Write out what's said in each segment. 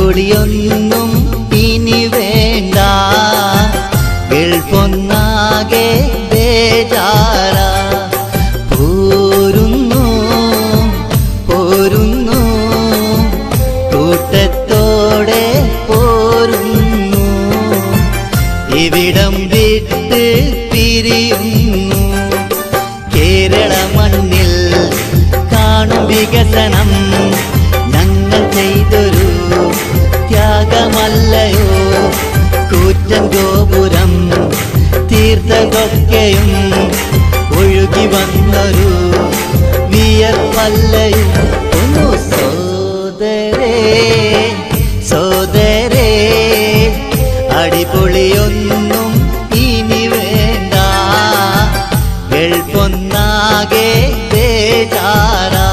അടിപൊളിയൊന്നും ഇനി വേണ്ട ഗൾഫൊന്നാകെ ബേജാറ പോരുന്നു പോരുന്നു കൂട്ടത്തോടെ പോരുന്നു ഇവിടം വിട്ട് പിരിയുന്നു കേരള മണ്ണിൽ കാണും വികസനം ഞങ്ങൾ ചെയ്തൊരു ത്യാഗമല്ലയോ കൂറ്റൻ ഗോപുരം തീർത്ഥകൊക്കെയും ഒഴുകി വന്നൊരു വിയർപ്പല്ലയോ ഒന്നു സോദരേ സോദരേ അടിപൊളിയൊന്നും ഇനി വേണ്ട ഗൾഫൊന്നാകെ ബേജാറാ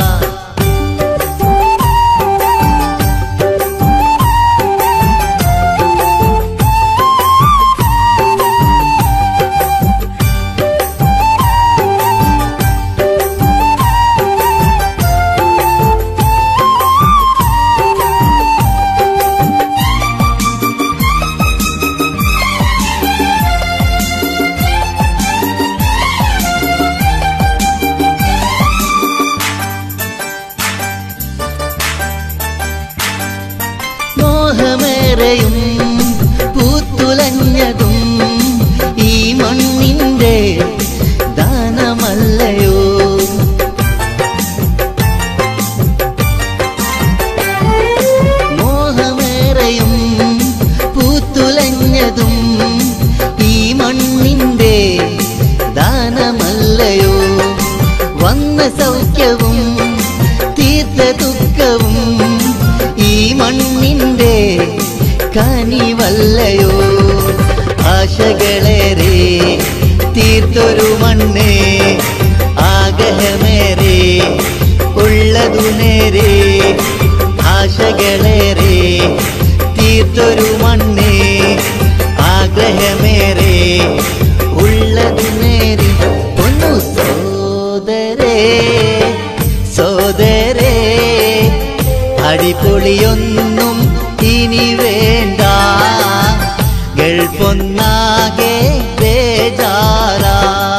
മോഹമേറെയും പൂത്തുലഞ്ഞതും ഈ മണ്ണിൻ്റെ ദാനമല്ലയോ മോഹമേറെയും പൂത്തുലഞ്ഞതും ഈ മണ്ണിൻ്റെ ദാനമല്ലയോ വന്ന സൗഖ്യവും തീർത്ത ദുഃഖവും ഈ മണ്ണിൻ്റെ കനിവല്ലയോ ആശകളേറെ തീർത്തൊരു മണ്ണേ ആഗ്രഹമേറെ ഉള്ളതു നേരെ ആശകളേറെ തീർത്തൊരു മണ്ണേ ആഗ്രഹമേറെ ഉള്ളതു നേരെ ഒന്നു സോദരേ സോദരേ അടിപൊളിയൊന്നും ഇനി വേണ്ട ഗൾഫൊന്നാകെ ബേജാറാ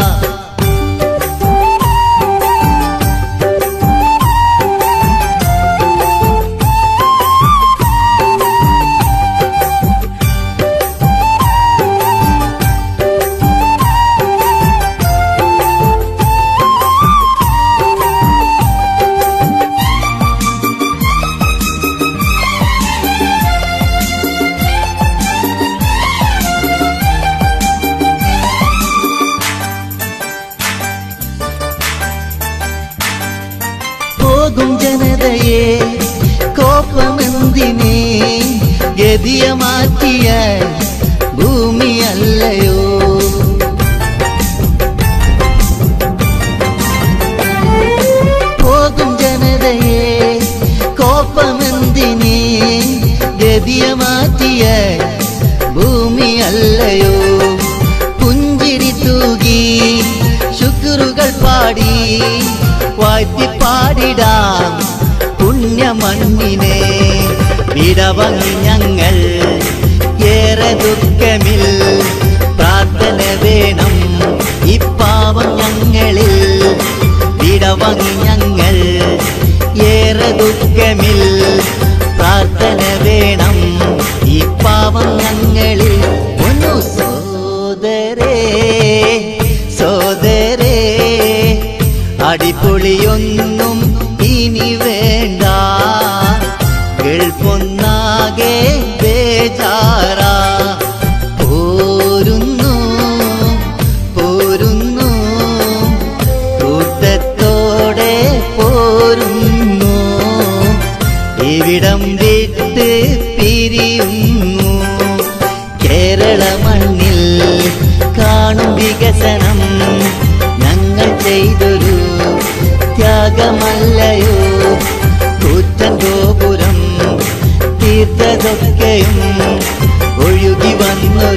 പോകും ജനതയെ കോപ്പമെന്തിനെ ഗതിയ മാറ്റിയ ഭൂമിയല്ലയോ പോകും ജനതയെ കോപ്പമെന്തിനെ ഗതിയ മാറ്റിയ ഭൂമിയല്ലയോ പുഞ്ചിരി തൂകി ശുക്രുകൾ പാടി വാഴ്ത്തി പാടിടാം പുണ്യമണ്ണിനെ വിടവങ്ങി ഞങ്ങൾ ഏറെ ദുഃഖമിൽ പ്രാർത്ഥന വേണം ഇപ്പാവം ഞങ്ങളിൽ വിടവങ്ങി ഞങ്ങൾ ഏറെ ദുഃഖമിൽ പ്രാർത്ഥന വേണം ഈ പാവം ഞങ്ങളിൽ ഒന്നു സോദരേ സോദരേ അടിപൊളിയൊന്നും ഇനി വേണ്ട ഗൾഫൊന്നാകെ ബേജാറാ പോരുന്നു പോരുന്നു കൂട്ടത്തോടെ പോരുന്നു ഇവിടം വിട്ട് പിരിയുന്നു കേരള മണ്ണിൽ കാണും വികസനം ഞങ്ങൾ ചെയ്തൊരു ത്യാഗമല്ലയോ കൂറ്റൻ ഗോപുരം തീർത്തതൊക്കെയും ഒഴുകി വന്നു